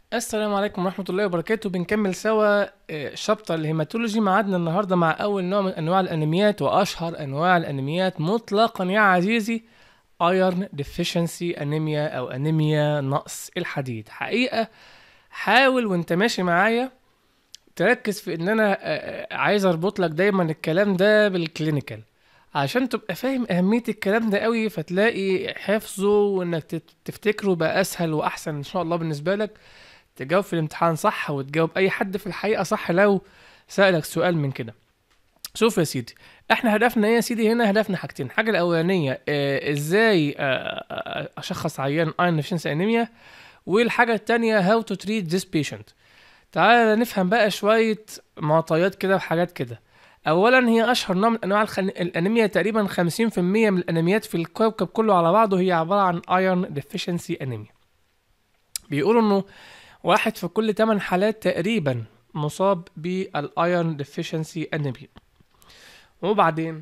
السلام عليكم ورحمة الله وبركاته بنكمل سوا آه، شابتر الهيماتولوجي معادنا النهاردة مع أول نوع من أنواع الأنيميات وأشهر أنواع الأنيميات مطلقا يا عزيزي ايرن ديفيشنسي انيميا أو أنيميا نقص الحديد حقيقة حاول وانت ماشي معايا تركز في ان انا آه، آه، عايز اربط لك دايما الكلام ده بالكلينيكال عشان تبقى فاهم اهمية الكلام ده قوي فتلاقي حفظه وانك تت- تفتكره بقى اسهل واحسن ان شاء الله بالنسبة لك تجاوب في الامتحان صح وتجاوب اي حد في الحقيقة صح لو سألك سؤال من كده شوف يا سيدي احنا هدفنا ايه يا سيدي هنا هدفنا حاجتين الحاجة الاولانية اه ازاي اه آه، اشخص عيان ايرون deficiency انيميا والحاجة التانية how to treat this patient تعال نفهم بقى شوية معطيات كده وحاجات كده اولا هي اشهر نوع من انواع الخن... الانيميا تقريبا 50% من الانيميات في الكوكب كله على بعضه هي عبارة عن ايرون deficiency انيميا بيقولوا انه واحد في كل 8 حالات تقريبا مصاب بالايرون deficiency انيميا وبعدين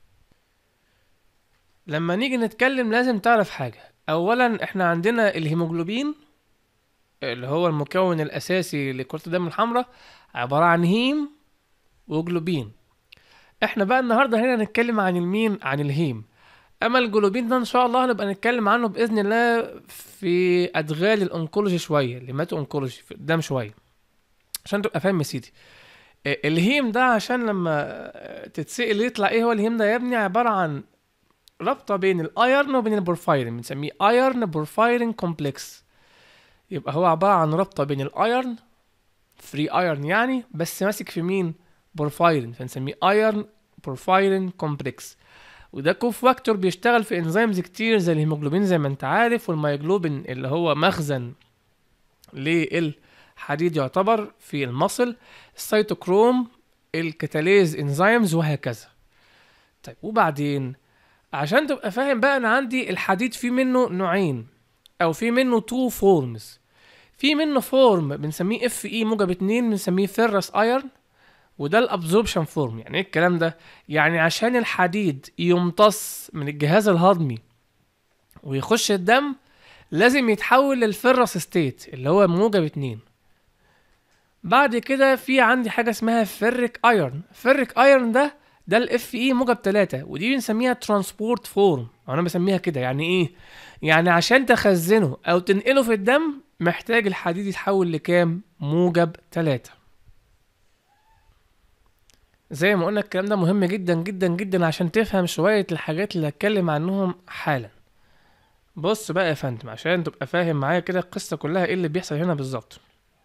لما نيجي نتكلم لازم تعرف حاجة اولا احنا عندنا الهيموجلوبين اللي هو المكون الاساسي لكرة الدم الحمراء عبارة عن هيم وجلوبين احنا بقى النهاردة هنا هنتكلم عن المين عن الهيم اما الجلوبين ده ان شاء الله هنبقى نتكلم عنه باذن الله في ادغال الانكولوجي شويه ليماتو انكولوجي في قدام شويه عشان تبقى فاهم يا سيدي آه، الهيم ده عشان لما آه، تتسأل يطلع ايه هو الهيم ده يا ابني عباره عن رابطه بين الايرن وبين البورفايرين بنسميه ايرن بورفايرين كومبلكس يبقى هو عباره عن رابطه بين الايرن فري ايرن يعني بس ماسك في مين بورفايرين فنسميه ايرن بورفايرين كومبلكس وده كوف فاكتور بيشتغل في انزيمز كتير زي الهيموجلوبين زي ما انت عارف والمايجلوبين اللي هو مخزن للحديد يعتبر في المصل السيتوكروم الكتاليز انزيمز وهكذا طيب وبعدين عشان تبقى فاهم بقى انا عندي الحديد في منه نوعين او في منه تو فورمز في منه فورم بنسميه اف اي موجب اتنين بنسميه فيرس ايرن وده الابزوربشن فورم يعني ايه الكلام ده يعني عشان الحديد يمتص من الجهاز الهضمي ويخش الدم لازم يتحول للفرس ستيت اللي هو موجب اتنين بعد كده في عندي حاجة اسمها فيريك ايرن فيريك ايرن ده ده الاف اي موجب تلاتة ودي بنسميها ترانسبورت فورم او انا بسميها كده يعني ايه يعني عشان تخزنه او تنقله في الدم محتاج الحديد يتحول لكام موجب تلاتة زي ما قلنا الكلام ده مهم جدا جدا جدا عشان تفهم شوية الحاجات اللي هتكلم عنهم حالا بص بقى يا فندم عشان تبقى فاهم معايا كده القصة كلها ايه اللي بيحصل هنا بالظبط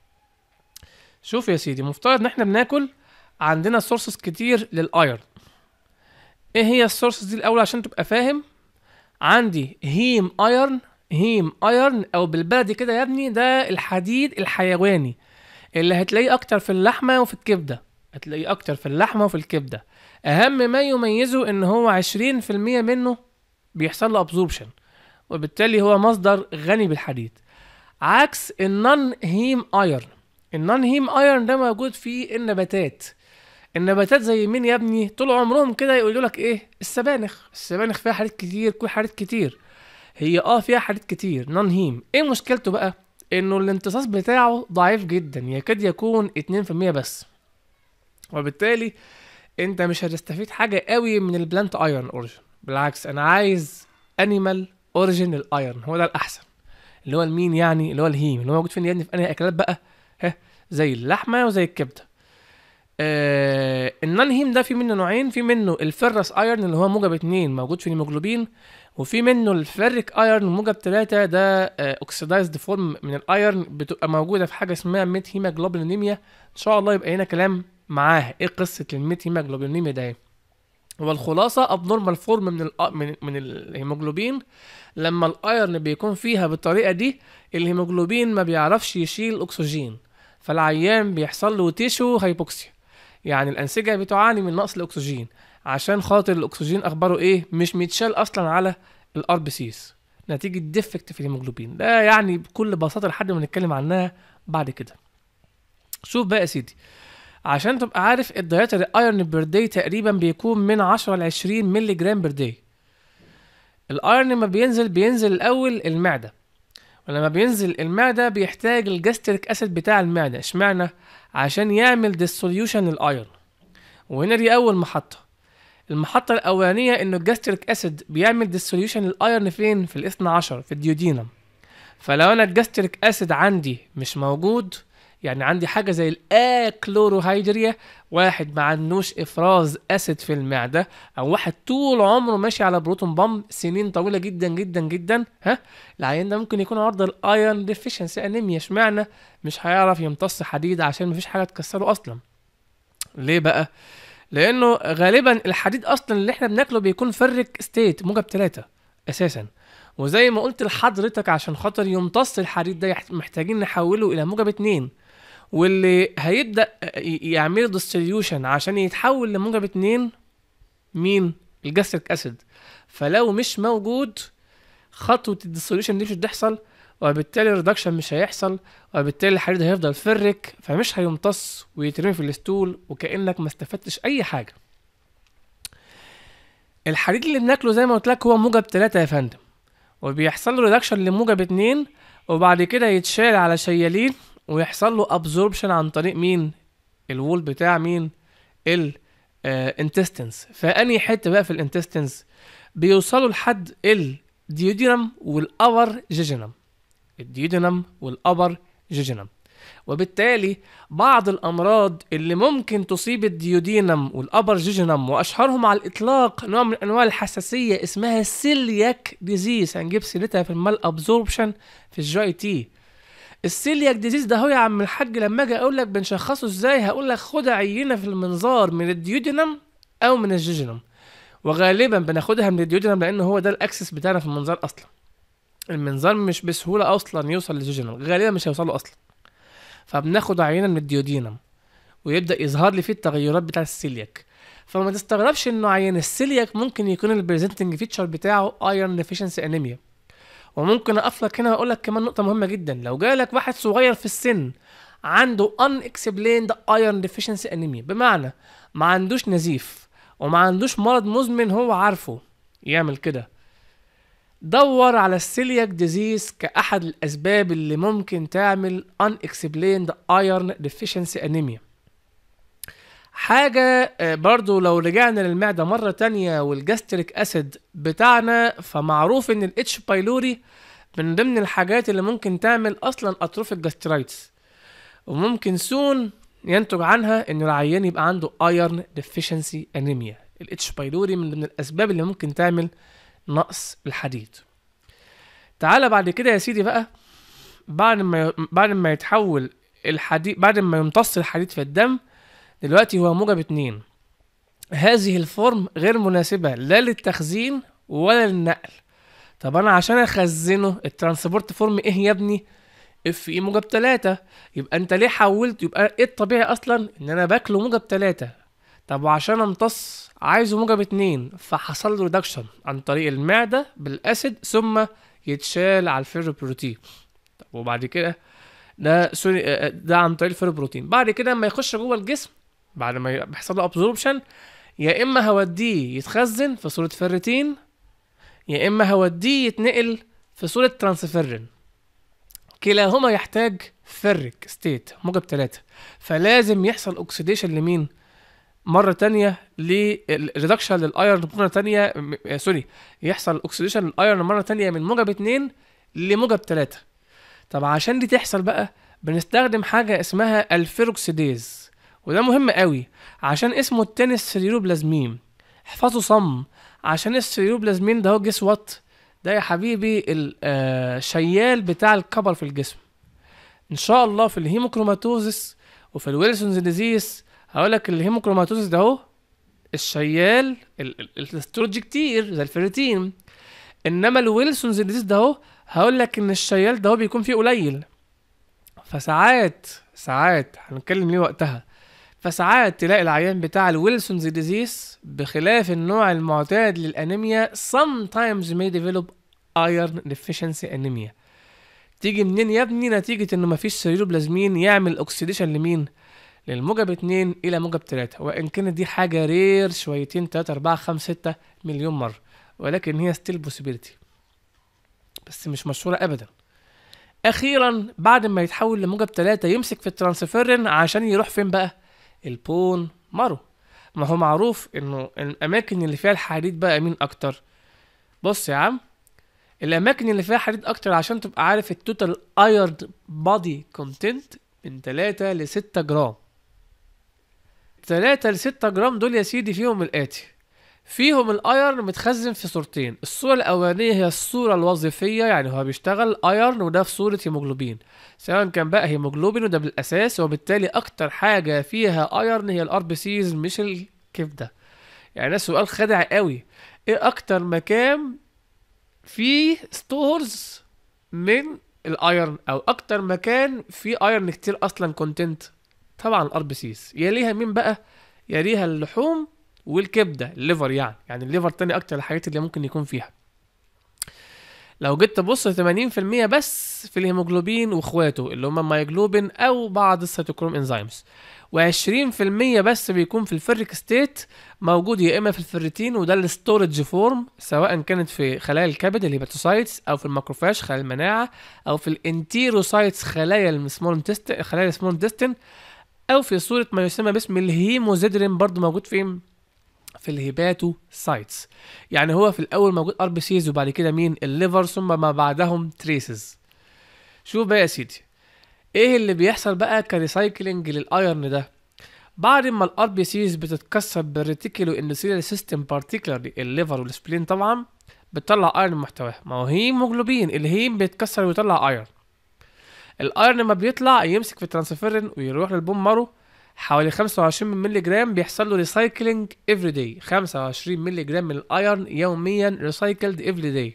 شوف يا سيدي مفترض ان احنا بناكل عندنا سورسز كتير للايرن ايه هي السورسز دي الاول عشان تبقى فاهم عندي هيم ايرن هيم ايرن او بالبلدي كده يا ابني ده الحديد الحيواني اللي هتلاقيه اكتر في اللحمة وفي الكبدة هتلاقيه اكتر في اللحمة وفي الكبدة اهم ما يميزه ان هو عشرين في المية منه بيحصل له ابزوربشن وبالتالي هو مصدر غني بالحديد عكس النون هيم ايرن النون هيم ايرن ده موجود في النباتات النباتات زي مين يا ابني طول عمرهم كده يقولوا لك ايه السبانخ السبانخ فيها حديد كتير كل حديد كتير هي اه فيها حديد كتير نون هيم ايه مشكلته بقى انه الامتصاص بتاعه ضعيف جدا يكاد يكون 2% بس وبالتالي انت مش هتستفيد حاجه قوي من البلانت ايرون اوريجن بالعكس انا عايز انيمال اوريجن الايرون هو ده الاحسن اللي هو المين يعني اللي هو الهيم اللي هو موجود فين يا ابني في انهي اكلات بقى ها زي اللحمه وزي الكبده آه النون هيم ده في منه نوعين في منه الفرس ايرون اللي هو موجب اتنين موجود في الهيموجلوبين وفي منه الفيريك ايرون موجب تلاتة ده اوكسيدايزد فورم من الايرون بتبقى موجوده في حاجه اسمها ميت هيماجلوبينيميا ان شاء الله يبقى هنا كلام معاها ايه قصه الميت هيماجلوبينيميا ده ايه هو الخلاصه ابنورمال فورم من ال من من الهيموجلوبين لما الايرن بيكون فيها بالطريقه دي الهيموجلوبين ما بيعرفش يشيل الاكسجين فالعيان بيحصل له تيشو هايبوكسيا يعني الانسجه بتعاني من نقص الاكسجين عشان خاطر الاكسجين اخباره ايه مش متشال اصلا على الار بي سيز نتيجه ديفكت في الهيموجلوبين ده يعني بكل بساطه لحد ما نتكلم عنها بعد كده شوف بقى يا سيدي عشان تبقى عارف الدايتري ايرن بير داي تقريبا بيكون من 10 ل 20 مللي جرام بير داي الايرن لما بينزل بينزل الاول المعده فلما بينزل المعدة بيحتاج الجاستريك اسيد بتاع المعدة اشمعنى عشان يعمل ديسوليوشن للايرون وهنا دي اول محطة المحطة الأولانية إنه الجاستريك أسيد بيعمل ديسوليوشن للأيرن فين؟ في الاثنى عشر في الديودينم فلو أنا الجاستريك أسيد عندي مش موجود يعني عندي حاجة زي الأكلوروهيدريا واحد ما عندوش إفراز أسيد في المعدة أو واحد طول عمره ماشي على بروتون بامب سنين طويلة جدا جدا جدا ها العيان ده ممكن يكون عرضة للأيرن ديفيشنسي أنيميا اشمعنى مش هيعرف يمتص حديد عشان مفيش حاجة تكسره أصلا ليه بقى؟ لانه غالبا الحديد اصلا اللي احنا بناكله بيكون فرك ستيت موجب ثلاثة اساسا وزي ما قلت لحضرتك عشان خاطر يمتص الحديد ده يحت- محتاجين نحوله الى موجب اتنين واللي هيبدا ي- يعمل ديستريوشن عشان يتحول لموجب اتنين مين الجاستريك اسيد فلو مش موجود خطوه الديستريوشن دي مش هتحصل وبالتالي الريدكشن مش هيحصل وبالتالي الحديد هيفضل فرك فمش هيمتص ويترمي في الستول وكانك ما استفدتش اي حاجه الحديد اللي بناكله زي ما قلت لك هو موجب 3 يا فندم وبيحصل له ريدكشن لموجب 2 وبعد كده يتشال على شيالين ويحصل له ابزوربشن عن طريق مين الوول بتاع مين الانتستنس فاني حته بقى في الانتستنس بيوصلوا لحد الديودينم والابر جيجينم الديودينم والابر جيجينم وبالتالي بعض الامراض اللي ممكن تصيب الديودينم والابر جيجينم واشهرهم على الاطلاق نوع من انواع الحساسيه اسمها السيلياك ديزيز هنجيب سيرتها في المال ابزوربشن في الجي تي السيلياك ديزيز ده هو يا عم الحاج لما اجي اقول لك بنشخصه ازاي هقول لك خد عينه في المنظار من الديودينم او من الجيجينم وغالبا بناخدها من الديودينم لان هو ده الاكسس بتاعنا في المنظار اصلا المنظار مش بسهوله اصلا يوصل للجيجينم غالبا مش هيوصله اصلا فبناخد عينه من الديودينم ويبدا يظهر لي فيه التغيرات بتاع السيلياك فما تستغربش انه عيان السيلياك ممكن يكون البريزنتنج فيتشر بتاعه ايرون ديفيشنسي انيميا وممكن اقف لك هنا واقول لك كمان نقطه مهمه جدا لو جالك واحد صغير في السن عنده unexplained iron deficiency anemia بمعنى ما عندوش نزيف وما عندوش مرض مزمن هو عارفه يعمل كده دور على السيلياك ديزيز كأحد الأسباب اللي ممكن تعمل unexplained iron deficiency anemia حاجة آه، برضو لو رجعنا للمعدة مرة تانية والجاستريك أسيد بتاعنا فمعروف إن الاتش بايلوري من ضمن الحاجات اللي ممكن تعمل أصلا أطروف الجاسترايتس وممكن سون ينتج عنها إن العيان يبقى عنده ايرن ديفيشنسي انيميا الاتش بايلوري من ضمن الأسباب اللي ممكن تعمل نقص الحديد تعالى بعد كده يا سيدي بقى بعد ما بعد ما يتحول الحديد بعد ما يمتص الحديد في الدم دلوقتي هو موجب اتنين هذه الفورم غير مناسبة لا للتخزين ولا للنقل طب انا عشان اخزنه الترانسبورت فورم ايه يا ابني اف اي موجب تلاتة يبقى انت ليه حولت يبقى ايه الطبيعي اصلا ان انا باكله موجب تلاتة طب وعشان امتص عايزه موجب اتنين فحصل له ريدكشن عن طريق المعدة بالاسيد ثم يتشال على الفيرو بروتين طب وبعد كده ده سوري آه، ده عن طريق الفيرو بروتين بعد كده لما يخش جوه الجسم بعد ما بيحصل له ابزوربشن يا اما هوديه يتخزن في صورة فيرتين يا اما هوديه يتنقل في صورة ترانسفيرين كلاهما يحتاج فرك ستيت موجب ثلاثة فلازم يحصل اوكسيديشن لمين مرة تانية للريدكشن للايرن مرة تانية م- آه، سوري يحصل اوكسيديشن للايرن مرة تانية من موجب اتنين لموجب ثلاثة طب عشان دي تحصل بقى بنستخدم حاجة اسمها الفيروكسيديز وده مهم قوي عشان اسمه التاني السيروبلازمين احفظه صم عشان السيروبلازمين ده هو جس وات ده يا حبيبي الشيال بتاع الكبر في الجسم ان شاء الله في الهيموكروماتوزس وفي الويلسونز ديزيز هقول لك الهيموكروماتوزس ده اهو الشيال ال- ال- الاستروج كتير زي الفيرتين انما الويلسونز ديزيز ده اهو هقول لك ان الشيال ده هو بيكون فيه قليل فساعات ساعات هنتكلم ليه وقتها فساعات تلاقي العيان بتاع الويلسونز ديزيز بخلاف النوع المعتاد للانيميا sometimes may develop iron deficiency anemia تيجي منين يا ابني نتيجة انه مفيش سيروبلازمين يعمل اوكسيديشن لمين للموجب اتنين الى موجب تلاتة وان كانت دي حاجة رير شويتين تلاتة اربعة خمسة ستة مليون مرة ولكن هي ستيل possibility بس مش مشهورة ابدا اخيرا بعد ما يتحول لموجب 3 يمسك في الترانسفيرين عشان يروح فين بقى البون مارو ما هو معروف انه الاماكن اللي فيها الحديد بقى مين اكتر بص يا عم الاماكن اللي فيها حديد اكتر عشان تبقى عارف التوتال ايرن بادي كونتنت من 3 ل 6 جرام 3 ل 6 جرام دول يا سيدي فيهم الاتي فيهم الايرن متخزن في صورتين الصورة الاولانية هي الصورة الوظيفية يعني هو بيشتغل ايرن وده في صورة هيموجلوبين سواء كان بقى هيموجلوبين وده بالاساس وبالتالي اكتر حاجة فيها ايرن هي الار بي سيز مش الكبدة يعني ده سؤال خادع قوي ايه اكتر مكان فيه ستورز من الايرن او اكتر مكان فيه ايرن كتير اصلا كونتنت طبعا الار بي سيز يليها مين بقى يليها اللحوم والكبده الليفر يعني يعني الليفر تاني اكتر الحاجات اللي ممكن يكون فيها لو جيت تبص 80% بس في الهيموجلوبين واخواته اللي هم مايجلوبين او بعض السيتوكروم انزيمز و20% بس بيكون في الفريك ستيت موجود يا اما في الفريتين وده الستورج فورم سواء كانت في خلايا الكبد الهيباتوسايتس او في الماكروفاج خلايا المناعه او في الانتيروسايتس خلايا السمول انتستين خلايا السمول انتستين او في صوره ما يسمى باسم الهيموزيدرين برضو موجود فين في الهيباتو سايتس يعني هو في الاول موجود ار بي سيز وبعد كده مين الليفر ثم ما بعدهم تريسز شوف بقى يا سيدي ايه اللي بيحصل بقى كريسايكلينج للايرن ده بعد ما الار بي سيز بتتكسر بالريتيكولو اندوثيليال سيستم بارتيكولارلي الليفر والسبلين طبعا بتطلع ايرن محتواه ما هو هيموجلوبين الهيم بيتكسر ويطلع ايرن الايرن لما بيطلع يمسك في الترانسفيرين ويروح للبون مارو حوالي 25 مللي جرام بيحصل له ريسايكلينج افري داي 25 مللي جرام من الايرن يوميا ريسايكلد افري داي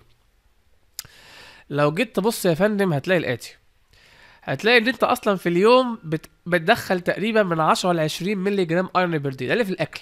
لو جيت تبص يا فندم هتلاقي الاتي هتلاقي ان انت اصلا في اليوم بت... بتدخل تقريبا من 10 ل 20 مللي جرام ايرن بير داي ده اللي في الاكل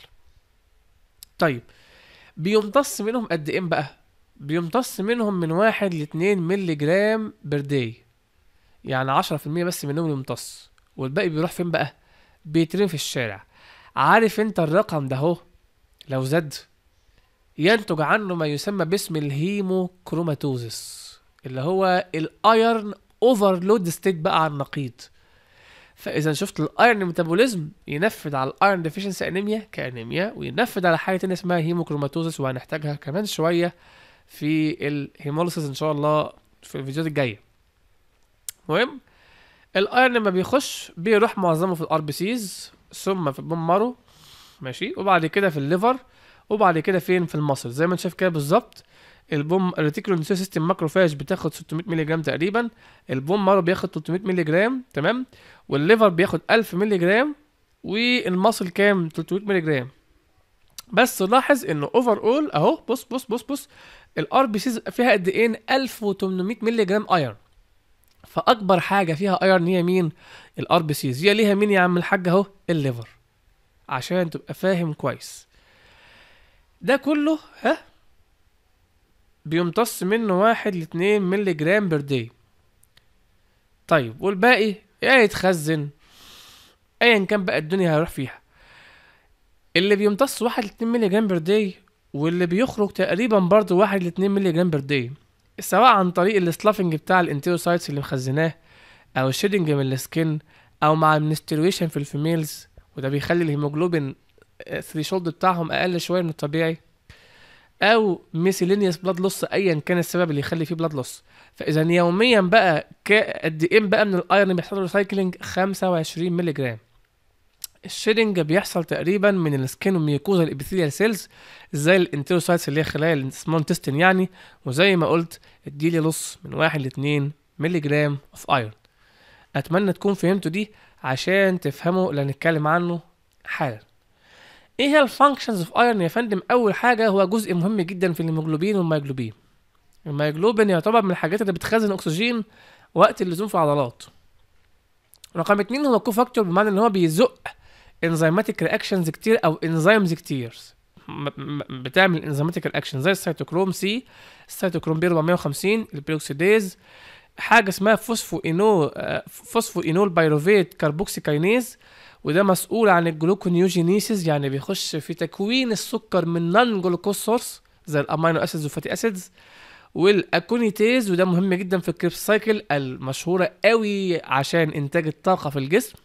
طيب بيمتص منهم قد ايه بقى بيمتص منهم من 1 ل 2 مللي جرام بير داي يعني 10% بس منهم يمتص والباقي بيروح فين بقى بيترمي في الشارع عارف انت الرقم ده اهو لو زاد ينتج عنه ما يسمى باسم الهيموكروماتوزس اللي هو الايرن اوفرلود ستيت بقى على النقيض فاذا شفت الايرن ميتابوليزم ينفذ على الايرن ديفيشنسي انيميا كانيميا وينفذ على حاجه تانية اسمها هيموكروماتوزس وهنحتاجها كمان شويه في الهيموليسيس ان شاء الله في الفيديوهات الجايه المهم الايرن لما بيخش بيروح معظمه في الار بي سيز ثم في البون مارو ماشي وبعد كده في الليفر وبعد كده فين في المصل زي ما انت شايف كده بالظبط البوم الريتيكولو سيستم ماكروفاج بتاخد 600 مللي جرام تقريبا البوم مارو بياخد 300 مللي جرام تمام والليفر بياخد 1000 مللي جرام والمصل كام 300 مللي جرام بس لاحظ انه اوفر اول اهو بص بص بص بص الار بي سيز فيها قد ايه 1800 مللي جرام ايرون فاكبر حاجه فيها ايرن هي مين الار بي سيز هي ليها مين يا عم الحاج اهو الليفر عشان تبقى فاهم كويس ده كله ها بيمتص منه واحد لاتنين ملي جرام بير داي طيب والباقي يا يتخزن ايا كان بقى الدنيا هيروح فيها اللي بيمتص واحد لاتنين ملي جرام بير داي واللي بيخرج تقريبا برضه واحد لاتنين ملي جرام بير داي سواء عن طريق السلافنج بتاع الانتيروسايتس اللي مخزناه او الشيدنج من السكين او مع المنسترويشن في الفيميلز وده بيخلي الهيموجلوبين الثريشولد بتاعهم اقل شويه من الطبيعي او ميسيلينيوس بلاد لوس ايا كان السبب اللي يخلي فيه بلاد لوس فاذا يوميا بقى قد ايه بقى من الايرن بيحصل له ريسايكلينج 25 مللي جرام الشيدنج بيحصل تقريبا من السكين والميوكوزا الابيثيليال سيلز زي الانتروسايتس اللي هي خلايا السمول تستن يعني وزي ما قلت اديلي لص من واحد لاتنين مللي جرام اوف ايرون اتمنى تكون فهمتوا دي عشان تفهموا اللي هنتكلم عنه حالا ايه هي الفانكشنز اوف ايرون يا فندم اول حاجه هو جزء مهم جدا في الهيموجلوبين والمايجلوبين المايجلوبين يعتبر من الحاجات اللي بتخزن اكسجين وقت اللزوم في العضلات رقم اتنين هو كوفاكتور بمعنى ان هو بيزق انزيماتيك رياكشنز كتير او انزيمز كتير بتعمل انزيماتيك رياكشن زي السيتوكروم سي السيتوكروم بي 450 البيروكسيديز حاجه اسمها فوسفو اينول فوسفو اينول بايروفيت كاربوكسيكاينيز وده مسؤول عن الجلوكونيوجينيسيس يعني بيخش في تكوين السكر من نون جلوكوز سورس زي الامينو اسيدز والفاتي اسيدز والاكونيتيز وده مهم جدا في الكريب سايكل المشهوره قوي عشان انتاج الطاقه في الجسم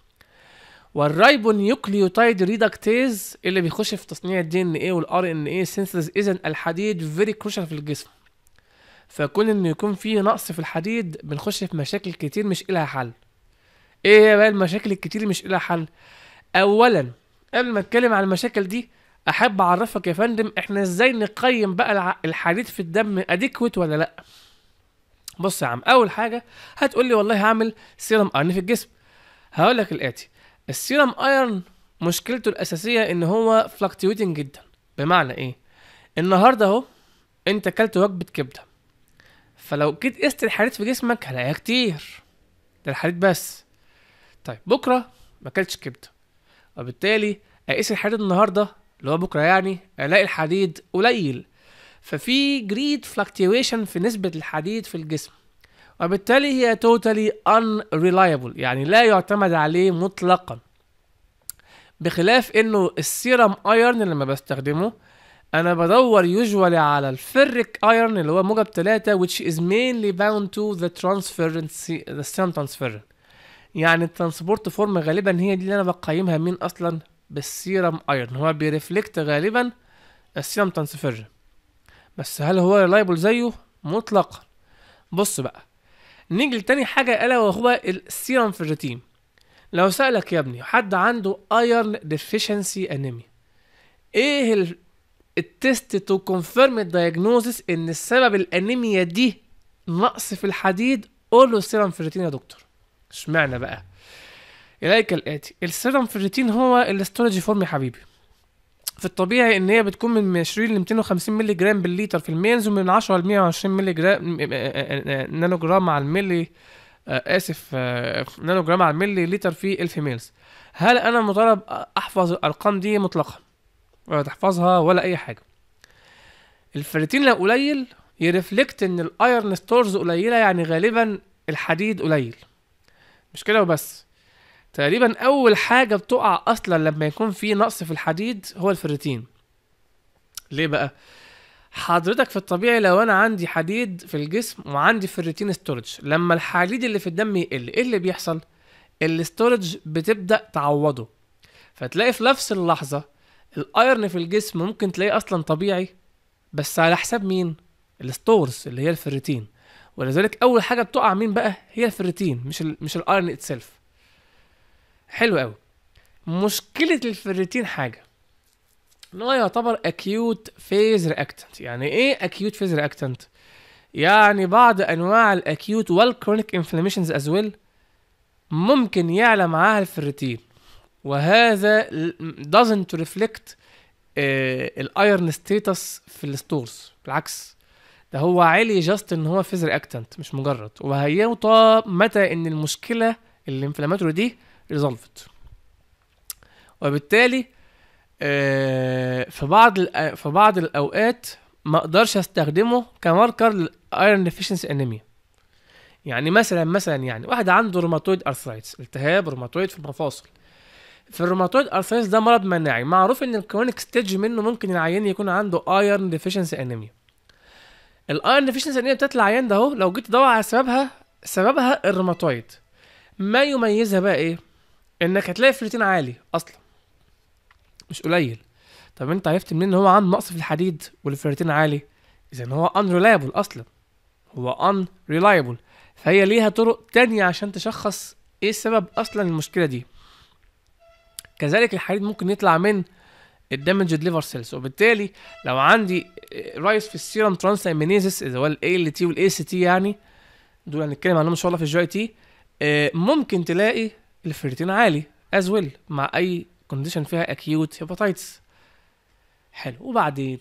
والرايبونيوكليوتايد ريدكتيز اللي بيخش في تصنيع الدي ان ايه والار ان ايه سينثيز اذا الحديد فيري كروشال في الجسم فكون انه يكون في نقص في الحديد بنخش في مشاكل كتير مش لها حل ايه هي بقى المشاكل الكتير مش لها حل اولا قبل ما اتكلم عن المشاكل دي احب اعرفك يا فندم احنا ازاي نقيم بقى الع- الحديد في الدم اديكويت ولا لا بص يا عم اول حاجه هتقول لي والله هعمل سيرم ايرن في الجسم هقول لك الاتي السيرم ايرن مشكلته الاساسيه ان هو فلكتويتنج جدا بمعنى ايه النهارده اهو انت اكلت وجبه كبده فلو جيت قست الحديد في جسمك هلاقيها كتير ده الحديد بس طيب بكره ما اكلتش كبده وبالتالي اقيس الحديد النهارده اللي هو بكره يعني الاقي الحديد قليل ففي جريد فلكتويشن في نسبه الحديد في الجسم وبالتالي هي توتالي unreliable يعني لا يعتمد عليه مطلقا بخلاف انه السيرم ايرن لما بستخدمه انا بدور يوجوالي على الفريك ايرن اللي هو موجب 3 which is mainly bound to the transference the serum transference يعني الترانسبورت فورم غالبا هي دي اللي انا بقيمها مين اصلا بالسيرم ايرن هو بيرفلكت غالبا السيرم ترانسفيرن بس هل هو ريلايبل زيه مطلقا بص بقى نيجي لتاني حاجة ألا وهو السيرم فيرتين لو سألك يا ابني حد عنده ايرن ديفيشنسي انيميا ايه ال- التست تو كونفيرم الدايجنوزس ان السبب الانيميا دي نقص في الحديد قول له السيرم فيرتين يا دكتور اشمعنى بقى اليك الاتي السيرم فيرتين هو الاستورج فورم يا حبيبي في الطبيعي ان هي بتكون من 20 ل 250 مللي جرام بالليتر في الميلز ومن 10 ل 120 مللي جرام نانو جرام على الملي آه، اسف آه، نانو جرام على الملي لتر في الفيميلز هل انا مطالب احفظ الارقام دي مطلقا ولا تحفظها ولا اي حاجه الفيرتين لو قليل يرفلكت ان الايرن ستورز قليله يعني غالبا الحديد قليل مش كده وبس تقريبا اول حاجه بتقع اصلا لما يكون في نقص في الحديد هو الفيرتين ليه بقى حضرتك في الطبيعي لو انا عندي حديد في الجسم وعندي فيرتين ستورج لما الحديد اللي في الدم يقل ايه اللي بيحصل الاستورج بتبدا تعوضه فتلاقي في نفس اللحظه الايرن في الجسم ممكن تلاقيه اصلا طبيعي بس على حساب مين الستورز اللي هي الفيرتين ولذلك اول حاجه بتقع مين بقى هي الفيرتين مش ال مش الايرن اتسلف حلو قوي مشكله الفيرتين حاجه ان هو يعتبر اكيوت فيز رياكتنت يعني ايه اكيوت فيز رياكتنت يعني بعض انواع الاكيوت والكرونيك انفلاميشنز از ويل ممكن يعلى معاها الفيرتين وهذا doesn't reflect الايرن ستيتس في الستورز بالعكس ده هو عالي جاست ان هو فيز رياكتنت مش مجرد وهيوطى متى ان المشكله الانفلاماتوري دي ريزولفت وبالتالي آه، في بعض الأ- في بعض الاوقات ما اقدرش استخدمه كماركر للايرون ديفيشنسي انيميا يعني مثلا مثلا يعني واحد عنده روماتويد ارثرايتس التهاب روماتويد في المفاصل في الروماتويد ارثرايتس ده مرض مناعي معروف ان الكرونيك ستيج منه ممكن العيان يكون عنده ايرون ديفيشنسي انيميا الايرون ديفيشنسي انيميا بتاعت العيان ده اهو لو جيت تدور على سببها سببها الروماتويد ما يميزها بقى ايه انك هتلاقي فريتين عالي اصلا مش قليل طب انت عرفت منين ان هو عنده نقص في الحديد والفيرتين عالي اذا هو unreliable اصلا هو unreliable فهي ليها طرق تانية عشان تشخص ايه السبب اصلا المشكله دي كذلك الحديد ممكن يطلع من الدامجد ليفر سيلز وبالتالي لو عندي رايس في السيرم ترانس امينيزس اللي هو الاي ال تي والاي سي تي يعني دول هنتكلم عنهم ان شاء الله في الجي تي ممكن تلاقي الفيرتين عالي از ويل مع اي كونديشن فيها اكيوت هيباتايتس حلو وبعدين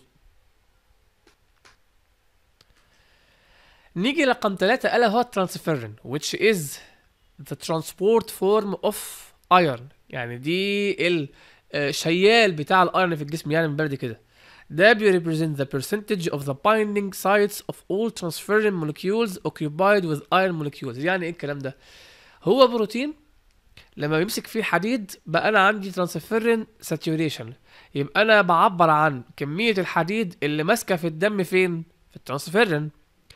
نيجي رقم ثلاثة ألا هو الترانسفيرن which is the transport form of iron يعني دي الشيال بتاع الايرن في الجسم يعني من بلدي كده ده بي represent the percentage of the binding sites of all transferrin molecules occupied with iron molecules يعني ايه الكلام ده هو بروتين لما بيمسك فيه حديد بقى انا عندي ترانسفيرين ساتوريشن يبقى انا بعبر عن كميه الحديد اللي ماسكه في الدم فين في الترانسفيرين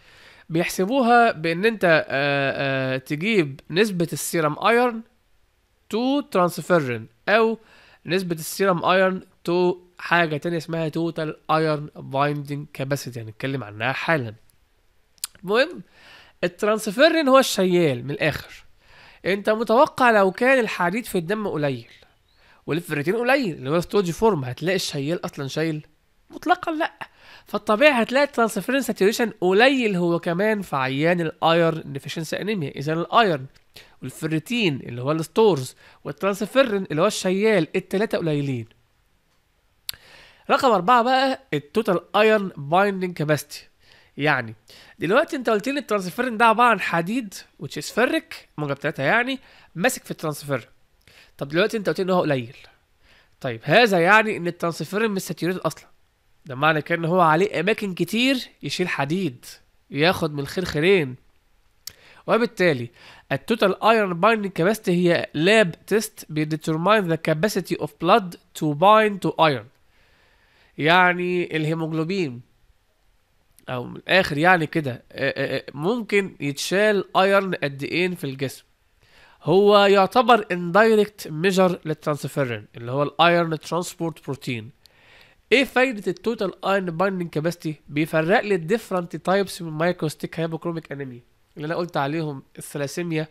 بيحسبوها بان انت آه آه تجيب نسبة السيرم ايرون تو ترانسفيرين او نسبة السيرم ايرون تو حاجة تانية اسمها توتال ايرون بايندينج كاباسيتي هنتكلم عنها حالا المهم الترانسفيرين هو الشيال من الاخر انت متوقع لو كان الحديد في الدم قليل والفريتين قليل اللي هو ستوج فورم هتلاقي الشيال اصلا شايل مطلقا لا فالطبيعي هتلاقي الترانسفيرين ساتوريشن قليل هو كمان في عيان الايرن ديفيشنسي انيميا اذا الايرن والفريتين اللي هو الستورز والترانسفيرين اللي هو الشيال التلاتة قليلين رقم أربعة بقى التوتال ايرن بايندينج كاباسيتي يعني دلوقتي انت قلت لي الترانسفيرين ده عباره عن حديد which is ferric موجب 3 يعني ماسك في الترانسفيرين طب دلوقتي انت قلت لي ان هو قليل طيب هذا يعني ان الترانسفيرين مش ساتيوريتد اصلا ده معنى كده ان هو عليه اماكن كتير يشيل حديد ياخد من الخير خيرين وبالتالي التوتال ايرون بايندينج كاباسيتي هي لاب تيست بيديترماين ذا كاباسيتي اوف بلاد تو بايند تو ايرون يعني الهيموجلوبين او من الاخر يعني كده آه، آه، آه، ممكن يتشال ايرن قد ايه في الجسم هو يعتبر اندايركت ميجر للترانسفيرين اللي هو الايرن ترانسبورت بروتين ايه فايدة التوتال ايرن بايندينج كاباسيتي بيفرق لي الديفرنت تايبس من مايكروستيك هايبوكروميك انيميا اللي انا قلت عليهم الثلاسيميا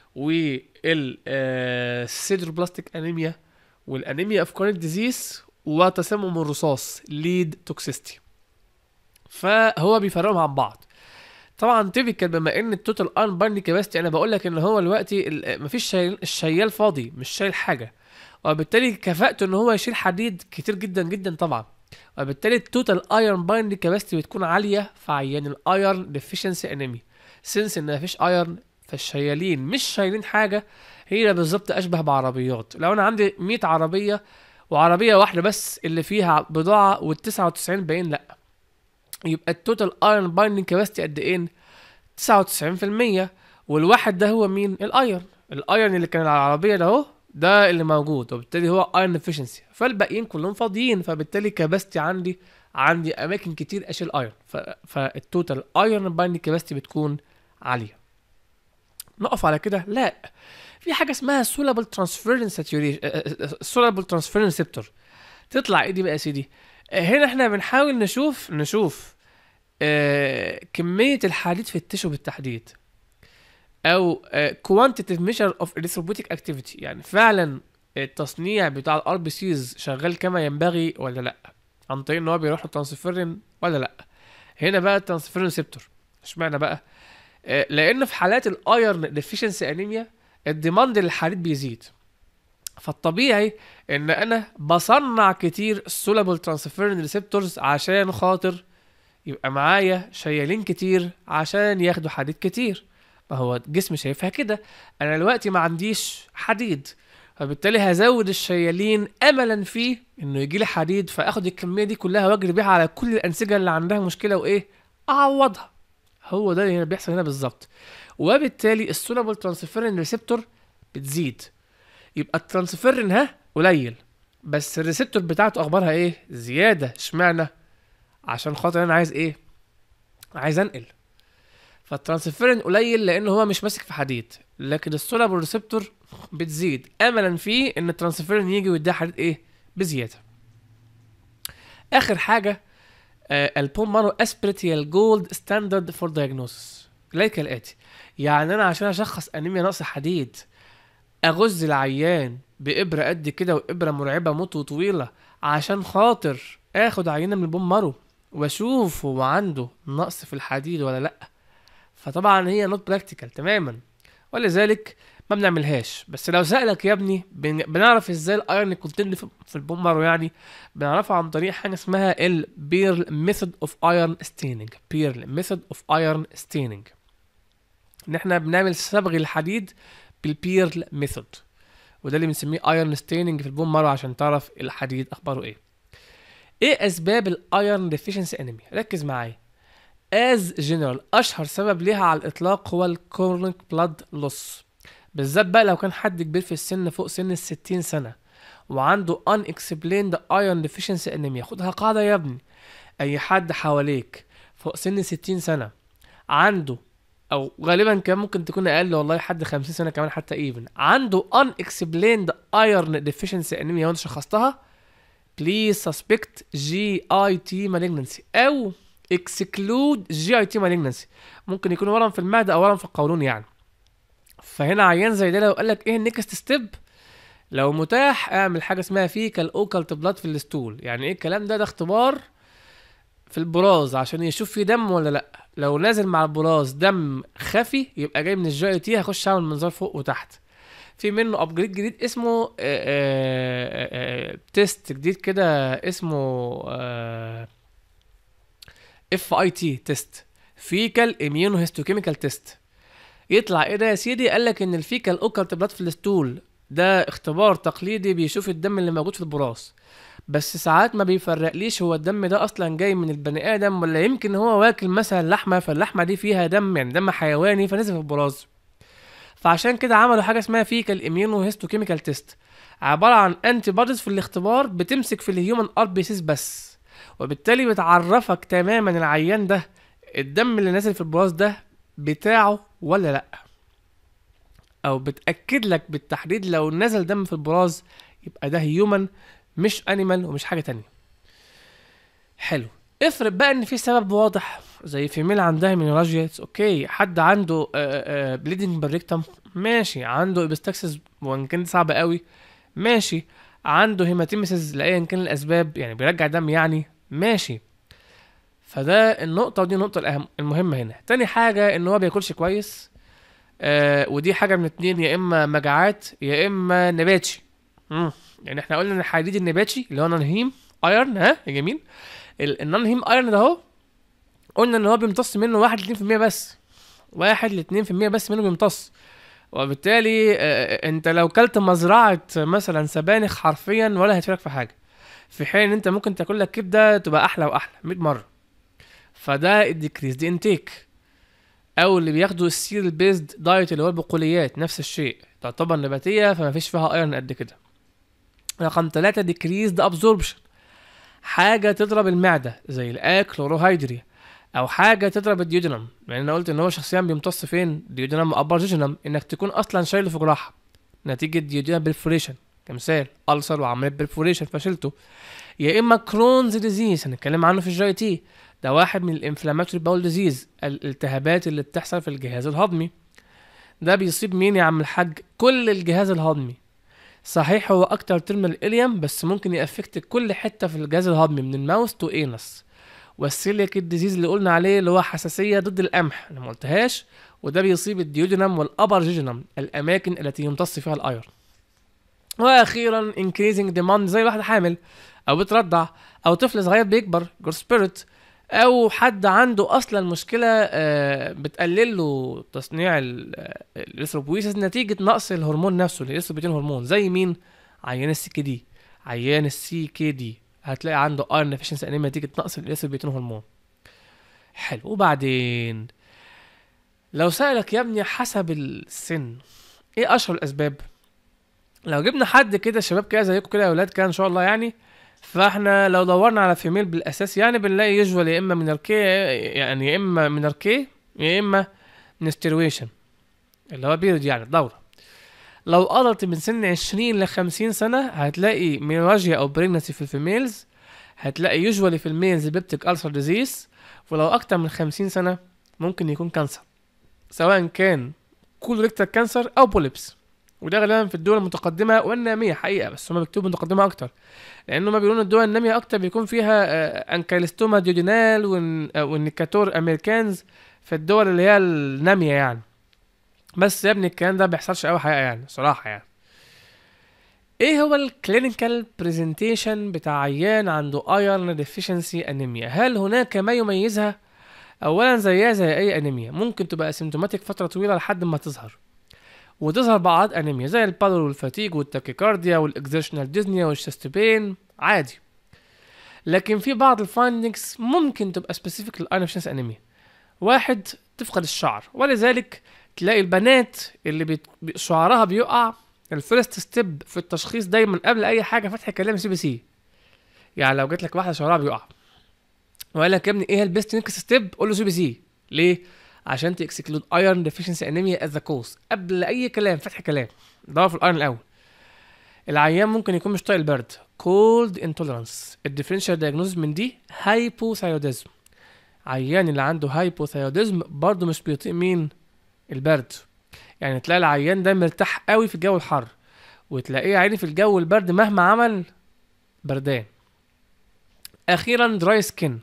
والسيدروبلاستيك انيميا والانيميا اوف كرونيك ديزيز وتسمم الرصاص ليد توكسيستي فهو بيفرقهم عن بعض طبعا تيبيكال بما ان التوتال ان بايندينج كاباسيتي انا بقول لك ان هو دلوقتي ال- مفيش شايل الشيال فاضي مش شايل حاجه وبالتالي كفاءته ان هو يشيل حديد كتير جدا جدا طبعا وبالتالي التوتال ايرون بايندينج كاباسيتي بتكون عاليه في عيان الايرون ديفيشنسي انيمي سنس ان مفيش ايرون فالشيالين مش شايلين حاجه هي بالظبط اشبه بعربيات لو انا عندي 100 عربيه وعربيه واحده بس اللي فيها بضاعه وال99 باين لا يبقى التوتال ايرون بايندينج كاباسيتي قد ايه 99% والواحد ده هو مين الايرون الايرون اللي كان على العربيه ده اهو ده اللي موجود وبالتالي هو ايرون افشنسي فالباقيين كلهم فاضيين فبالتالي كاباسيتي عندي عندي اماكن كتير اشيل ايرون ف... فالتوتال ايرون بايندينج كاباسيتي بتكون عاليه نقف على كده لا في حاجه اسمها سولابل ترانسفيرنس ساتوريشن سولابل ترانسفيرنس ريسبتور تطلع ايه دي بقى يا سيدي آه، هنا احنا بنحاول نشوف نشوف آه كمية الحديد في التشو بالتحديد او آه quantitative measure of erythropoietic activity يعني فعلا التصنيع بتاع الار بي سيز شغال كما ينبغي ولا لا عن طريق ان هو بيروح للترانسفيرين ولا لا هنا بقى الترانسفيرين ريسبتور اشمعنى بقى آه لان في حالات الايرن ديفيشنسي انيميا الديماند للحديد بيزيد فالطبيعي ان انا بصنع كتير سولابل ترانسفيرين ريسبتورز عشان خاطر يبقى معايا شيالين كتير عشان ياخدوا حديد كتير ما هو الجسم شايفها كده انا دلوقتي ما عنديش حديد فبالتالي هزود الشيالين املا فيه انه يجي لي حديد فاخد الكميه دي كلها واجري بيها على كل الانسجه اللي عندها مشكله وايه اعوضها هو ده اللي بيحصل هنا بالظبط وبالتالي السولابل ترانسفيرين ريسبتور بتزيد يبقى الترانسفيرين ها قليل بس الريسبتور بتاعته اخبارها ايه زياده اشمعنى عشان خاطر انا عايز ايه عايز انقل فالترانسفيرين قليل لان هو مش ماسك في حديد لكن السولابل ريسبتور بتزيد املا فيه ان الترانسفيرين يجي ويديها حديد ايه بزياده اخر حاجه آه البوم مانو اسبريت هي الجولد ستاندرد فور دايجنوسيس ليك كالاتي يعني انا عشان اشخص انيميا نقص حديد اغز العيان بابره قد كده وابره مرعبه موت وطويله عشان خاطر اخد عينه من البوم مارو واشوف هو عنده نقص في الحديد ولا لا فطبعا هي نوت براكتيكال تماما ولذلك ما بنعملهاش بس لو سألك يا ابني بن- بنعرف ازاي الايرن كونتين في في البوم مارو يعني بنعرفها عن طريق حاجه اسمها البيرل ميثود اوف ايرن ستيننج بيرل ميثود اوف ايرن ستيننج ان احنا بنعمل صبغ الحديد بالبيرل ميثود وده اللي بنسميه ايرن ستيننج في البون مارو عشان تعرف الحديد اخباره ايه ايه اسباب الايرن ديفيشنسي انيميا ركز معايا از جنرال اشهر سبب ليها على الاطلاق هو الكورنيك بلاد لوس بالذات بقى لو كان حد كبير في السن فوق سن الستين سنة وعنده unexplained iron deficiency anemia خدها قاعدة يا ابني أي حد حواليك فوق سن الستين سنة عنده او غالبا كان ممكن تكون اقل والله حد 50 سنه كمان حتى ايفن عنده unexplained iron deficiency anemia وانت شخصتها please suspect GIT malignancy او exclude GIT malignancy ممكن يكون ورم في المعده او ورم في القولون يعني فهنا عيان زي ده لو قال لك ايه النكست ستيب لو متاح اعمل حاجه اسمها فيكال اوكالت بلاد في الستول يعني ايه الكلام ده ده اختبار في البراز عشان يشوف فيه دم ولا لا لو نازل مع البراز دم خفي يبقى جاي من الجي تي هخش اعمل منظار فوق وتحت في منه ابجريد جديد اسمه آه، آه، آه، تيست جديد كده اسمه اف اي تي تيست فيكال اميونو هيستوكيميكال تيست يطلع ايه ده يا سيدي قال لك ان الفيكال اوكالت بلاد في الستول ده اختبار تقليدي بيشوف الدم اللي موجود في البراز بس ساعات ما بيفرقليش هو الدم ده اصلا جاي من البني ادم ولا يمكن هو واكل مثلا لحمه فاللحمه دي فيها دم يعني دم حيواني فنزل في البراز فعشان كده عملوا حاجه اسمها فيكال اميونو هيستوكيميكال تيست عباره عن انتي بوديز في الاختبار بتمسك في الهيومن ار بي سيس بس وبالتالي بتعرفك تماما العيان ده الدم اللي نازل في البراز ده بتاعه ولا لا او بتاكد لك بالتحديد لو نزل دم في البراز يبقى ده هيومن مش انيمال ومش حاجه تانية حلو افرض بقى ان في سبب واضح زي فيميل عندها مينوراجيا اوكي حد عنده بليدنج بالريكتم ماشي عنده ابستكسس وان كان صعب قوي ماشي عنده هيماتيمسز لايا كان الاسباب يعني بيرجع دم يعني ماشي فده النقطة ودي النقطة الأهم المهمة هنا تاني حاجة إن هو بياكلش كويس آه ودي حاجة من اتنين يا إما مجاعات يا إما نباتشي مم. يعني احنا قلنا ان الحديد النباتشي اللي هو نون هيم ايرن ها يا جميل النون هيم ايرن ده اهو قلنا ان هو بيمتص منه واحد لاتنين في المية بس واحد لاتنين في المية بس منه بيمتص وبالتالي آه، انت لو كلت مزرعة مثلا سبانخ حرفيا ولا هتفرق في حاجة في حين ان انت ممكن تاكل لك كبدة تبقى احلى واحلى 100 مرة فده الديكريز دي انتيك او اللي بياخدوا السيريال بيزد دايت اللي هو البقوليات نفس الشيء تعتبر نباتية فما فيش فيها ايرن قد كده رقم ثلاثة decreased absorption حاجة تضرب المعدة زي الأكلوروهيدري أو حاجة تضرب الديودنم يعني أنا قلت إن هو شخصيا بيمتص فين ديودنم وأبر جيجنم إنك تكون أصلا شايله في جراحة نتيجة ديودنم برفوريشن كمثال ألسر وعملية برفوريشن فشلته يا إما كرونز ديزيز هنتكلم عنه في الجي تي ده واحد من الانفلاماتوري باول ديزيز الالتهابات اللي بتحصل في الجهاز الهضمي ده بيصيب مين يا عم الحاج كل الجهاز الهضمي صحيح هو اكتر ترمال اليم بس ممكن يأفكت كل حته في الجهاز الهضمي من الماوس تو انس والسيليك الديزيز اللي قلنا عليه اللي هو حساسيه ضد القمح انا ما قلتهاش وده بيصيب الديودينم والابر جيجنم الاماكن التي يمتص فيها الايرون واخيرا increasing demand زي واحده حامل او بترضع او طفل صغير بيكبر جور سبيريت او حد عنده اصلا مشكله آه، بتقلل له تصنيع ال- آه، الاريثروبويسيس نتيجه نقص الهرمون نفسه الاريثروبيتين هرمون زي مين عيان السي كي دي عيان السي كي دي هتلاقي عنده ايرن افشنسي انيميا نتيجه نقص الاريثروبيتين هرمون حلو وبعدين لو سألك يا ابني حسب السن ايه اشهر الاسباب لو جبنا حد كده شباب كده زيكم كده يا اولاد كده ان شاء الله يعني فاحنا لو دورنا على فيميل بالاساس يعني بنلاقي يجوال يا اما من اركي يعني يا اما من اركي يا اما منسترويشن اللي هو بيرد يعني دوره لو قدرت من سن 20 ل 50 سنه هتلاقي مينوراجيا او بريجنسي في الفيميلز هتلاقي يوجوالي في الميلز بيبتيك ألسر ديزيز ولو اكتر من 50 سنه ممكن يكون كانسر سواء كان كولوريكتال كانسر او بوليبس وده غالبا في الدول المتقدمه والناميه حقيقه بس هما بيكتبوا متقدمه اكتر لانه ما بيقولون الدول الناميه اكتر بيكون فيها آه، انكيلستوما ديودينال والن- آه، والنيكاتور امريكانز في الدول اللي هي الناميه يعني بس يا ابني الكلام ده بيحصلش قوي حقيقه يعني صراحه يعني ايه هو الكلينيكال برزنتيشن بتاع عيان عنده ايرن ديفيشنسي انيميا هل هناك ما يميزها اولا زيها زي اي انيميا ممكن تبقى اسيمتوماتيك فتره طويله لحد ما تظهر وتظهر بعض انيميا زي البالور والفاتيج والتاكيكارديا والاكزيشنال ديزنيا والشستبين عادي لكن في بعض الفايندنجز ممكن تبقى سبيسيفيك للايرن انيميا واحد تفقد الشعر ولذلك تلاقي البنات اللي بيت... بي- شعرها بيقع الفيرست ستيب في التشخيص دايما قبل اي حاجه فتح كلام سي بي سي يعني لو جت لك واحده شعرها بيقع وقال لك يا ابني ايه البيست نيكست ستيب قول له سي بي سي ليه عشان تكسكلود ايرون ديفيشنسي انيميا از ذا كوز قبل اي كلام فتح كلام دور في الايرون الاول العيان ممكن يكون مش طايق البرد كولد انتولرانس الديفرنشال دايجنوز من دي هايبوثايروديزم عيان اللي عنده هايبوثايروديزم برضه مش بيطيق مين البرد يعني تلاقي العيان ده مرتاح قوي في الجو الحر وتلاقيه عيني في الجو البرد مهما عمل بردان اخيرا دراي سكين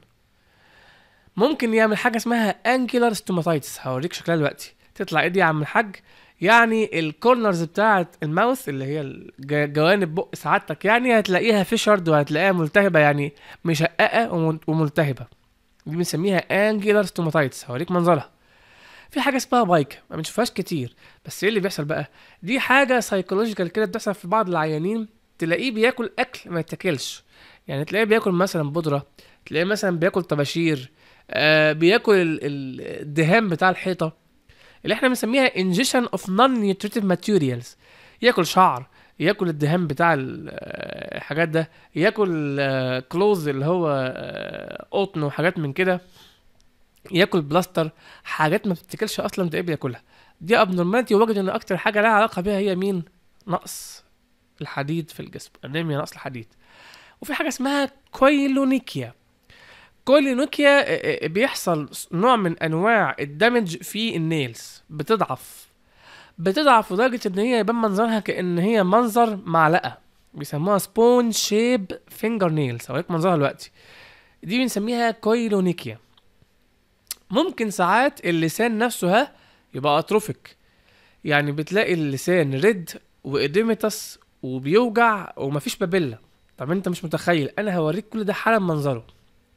ممكن يعمل حاجه اسمها انكيلر ستوماتايتس هوريك شكلها دلوقتي تطلع ايدي يا عم الحاج يعني الكورنرز بتاعه الماوث اللي هي الج- جوانب بق سعادتك يعني هتلاقيها فيشرد وهتلاقيها ملتهبه يعني مشققه ومل- وملتهبه دي بنسميها انجلر ستوماتايتس هوريك منظرها في حاجه اسمها بايك ما بنشوفهاش كتير بس ايه اللي بيحصل بقى دي حاجه سايكولوجيكال كده بتحصل في بعض العيانين تلاقيه بياكل اكل ما يتاكلش يعني تلاقيه بياكل مثلا بودره تلاقيه مثلا بياكل طباشير آه بياكل ال- ال- الدهان بتاع الحيطه اللي احنا بنسميها ingestion of non-nutritive materials ياكل شعر ياكل الدهان بتاع ال- آه، الحاجات ده ياكل كلوز اللي هو آه، قطن وحاجات من كده ياكل بلاستر حاجات ما بتتاكلش اصلا تلاقيه بياكلها دي ابنورماليتي وجد ان اكتر حاجه لها علاقه بيها هي مين نقص الحديد في الجسم انيميا نقص الحديد وفي حاجه اسمها كويلونيكيا كويلونيكيا آه، آه، بيحصل نوع من انواع الدمج في النيلز بتضعف بتضعف لدرجه ان هي يبان منظرها كان هي منظر معلقه بيسموها سبون شيب فينجر نيلز هوريك منظرها دلوقتي دي بنسميها كويلونيكيا ممكن ساعات اللسان نفسه ها يبقى اتروفيك يعني بتلاقي اللسان ريد واديمتس وبيوجع ومفيش بابيلا طب انت مش متخيل انا هوريك كل ده حالا منظره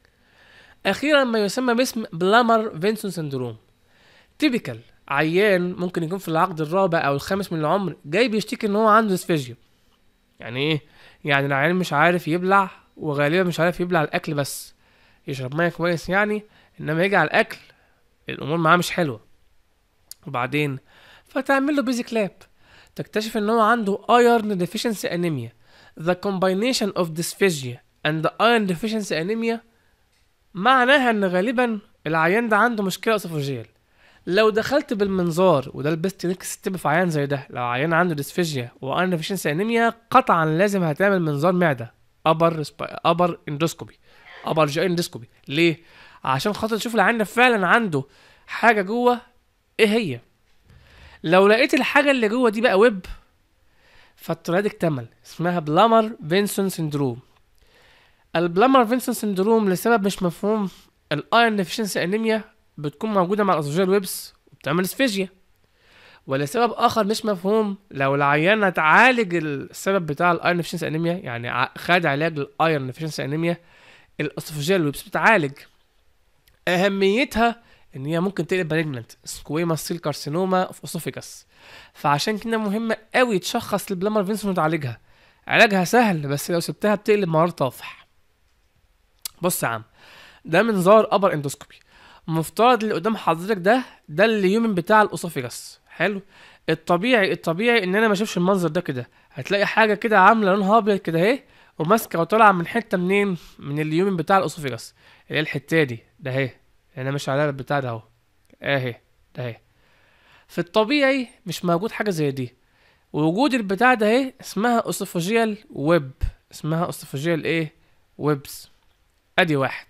اخيرا ما يسمى باسم بلامر فينسون سندروم تيبيكال عيان ممكن يكون في العقد الرابع او الخامس من العمر جاي بيشتكي ان هو عنده ديسفيجيا يعني ايه يعني العيان مش عارف يبلع وغالبا مش عارف يبلع الاكل بس يشرب ميه كويس يعني انما يجي على الاكل الامور معاه مش حلوه وبعدين فتعمل له بيزك لاب تكتشف ان هو عنده iron deficiency anemia the combination of dysphagia and the iron deficiency anemia معناها ان غالبا العيان ده عنده مشكله اسوفاجيال لو دخلت بالمنظار وده البيست نيكس ستيب في عيان زي ده لو عيان عنده ديسفيجيا وايرن ديفيشنسي انيميا قطعا لازم هتعمل منظار معده ابر ابر اندوسكوبي ابر جي اندوسكوبي ليه عشان خاطر تشوف العيان ده فعلا عنده حاجه جوه ايه هي لو لقيت الحاجه اللي جوه دي بقى ويب فالطريقه دي اكتمل اسمها بلامر فينسون سندروم البلامر فينسون سندروم لسبب مش مفهوم الايرن ديفيشنسي انيميا بتكون موجوده مع الاسوجيال ويبس وبتعمل اسفيجيا ولسبب اخر مش مفهوم لو العيان هتعالج السبب بتاع الايرن ديفيشنسي انيميا يعني ع- خد علاج للايرن ديفيشنسي انيميا الاسوفاجيال ويبس بتعالج اهميتها ان هي ممكن تقلب مالجنت سكويماس سيل كارسينوما في اسوفيجاس فعشان كده مهم قوي تشخص البلامر فينسون وتعالجها علاجها سهل بس لو سبتها بتقلب مرار طافح بص يا عم ده منظار ابر اندوسكوبي مفترض اللي قدام حضرتك ده ده اليومن بتاع الاسوفيجاس حلو الطبيعي الطبيعي ان انا ما اشوفش المنظر ده كده هتلاقي حاجه كده عامله لونها ابيض كده اهي وماسكه وطالعه من حته منين من اليومن بتاع الاسوفيجاس اللي هي الحته دي ده اهي انا مش على البتاع ده اهو اهي ده اهي في الطبيعي مش موجود حاجه زي دي وجود البتاع ده اهي اسمها اسوفاجيال ويب اسمها اسوفاجيال ايه ويبس ادي واحد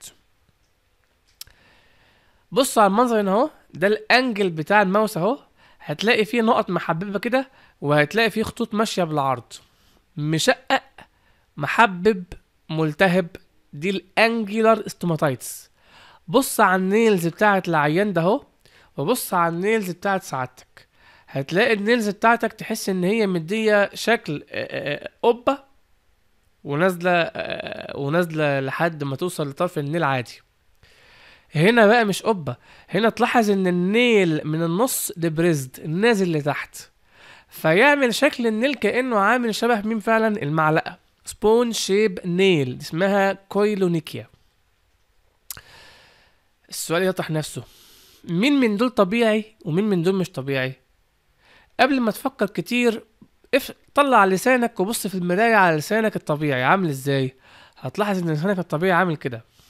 بص على المنظر هنا اهو ده الانجل بتاع الماوس اهو هتلاقي فيه نقط محببه كده وهتلاقي فيه خطوط ماشيه بالعرض مشقق محبب ملتهب دي الانجلر استوماتايتس بص على النيلز بتاعت العيان ده اهو وبص على النيلز بتاعت سعادتك هتلاقي النيلز بتاعتك تحس ان هي مديه شكل آه، آه، قبه ونازله آه، ونازله لحد ما توصل لطرف النيل عادي هنا بقى مش قبه هنا تلاحظ ان النيل من النص دبريزد نازل لتحت فيعمل شكل النيل كانه عامل شبه مين فعلا المعلقه سبون شيب نيل دي اسمها كويلونيكيا السؤال يطرح نفسه مين من دول طبيعي ومين من دول مش طبيعي قبل ما تفكر كتير اف... طلع لسانك وبص في المراية على لسانك الطبيعي عامل ازاي هتلاحظ ان لسانك الطبيعي عامل كده